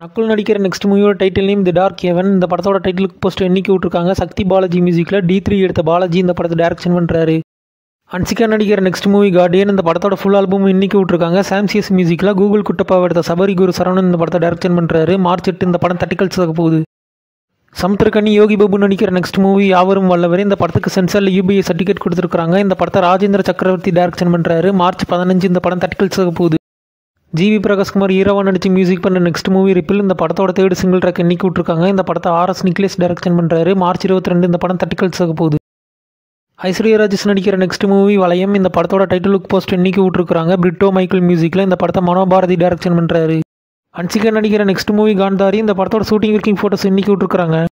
நக்குல் நடிக்கிற நெக்ஸ்ட் மூவியோட title name the dark heaven இந்த படத்தோட டைட்டிலுக்கு போஸ்ட் என்னைக்கு விட்ருக்காங்க சக்தி பாலாஜி மியூசிக்கில் டி த்ரீ எடுத்த பாலாஜி இந்த படத்தை டேரக்ஷன் பண்ணுறாரு அன்சிகா நடிக்கிற நெக்ஸ்ட் மூவி கார்டியன் இந்த படத்தோட ஃபுல் ஆல்பம் இன்னைக்கு விட்ருக்காங்க சாம்சியஸ் மியூசிக்கில் கூகுள் குட்டப்பாவை எடுத்த சபரி குரு சரவணன் இந்த படத்தை டேரக்ஷன் பண்ணுறாரு மார்ச் எட்டு இந்த படம் தட்டிக்கல்ஸ் ஆக போகுது சமுத்திரக்கனி யோகி பாபு நடிக்கிற நெக்ஸ்ட் மூவி யாவரும் வல்லவர் இந்த படத்துக்கு சென்சாரில் யூபிஐ சர்டிஃபிகேட் கொடுத்துருக்காங்க இந்த படத்தை ராஜேந்திர சக்கரவர்த்தி டேரக்ஷன் பண்ணுறாரு மார்ச் பதினஞ்சு இந்த படம் தட்டிக்கல்ஸ் ஆக போகுது ஜிவி பிரகாஷ்குமார் ஹீரோவா நடிச்சு மியூசிக் பண்ண நெக்ஸ்ட் மூவி ரிப்பில் இந்த படத்தோட தேர்ட் சிங்கிள் ட்ராக் இன்னைக்கு விட்ருக்காங்க இந்த படத்தை ஆர்எஸ் நிக்லேஸ் டைரக்ஷன் பண்ணுறாரு மார்ச் இருபத்தி ரெண்டு இந்த படம் தட்டிக்கல்ஸ் ஆக போகுது ஐஸ்வர்யா ராஜேஷ் நடிக்கிற நெக்ஸ்ட் மூவி வளையம் இந்த படத்தோட டைட்டில் லுக் போஸ்ட் இன்னைக்கு விட்ருக்காங்க பிரிட்டோ மைக்கேல் மியூசிக்கில் இந்த படத்தை மனோபாரதி டைரக்ஷன் பண்ணுறாரு அன்சிகா நடிக்கிற நெக்ஸ்ட் மூவி காந்தாரி இந்த படத்தோட ஷூட்டிங் ஒர்க்கிங் ஃபோட்டோஸ் இன்னைக்கு விட்ருக்காங்க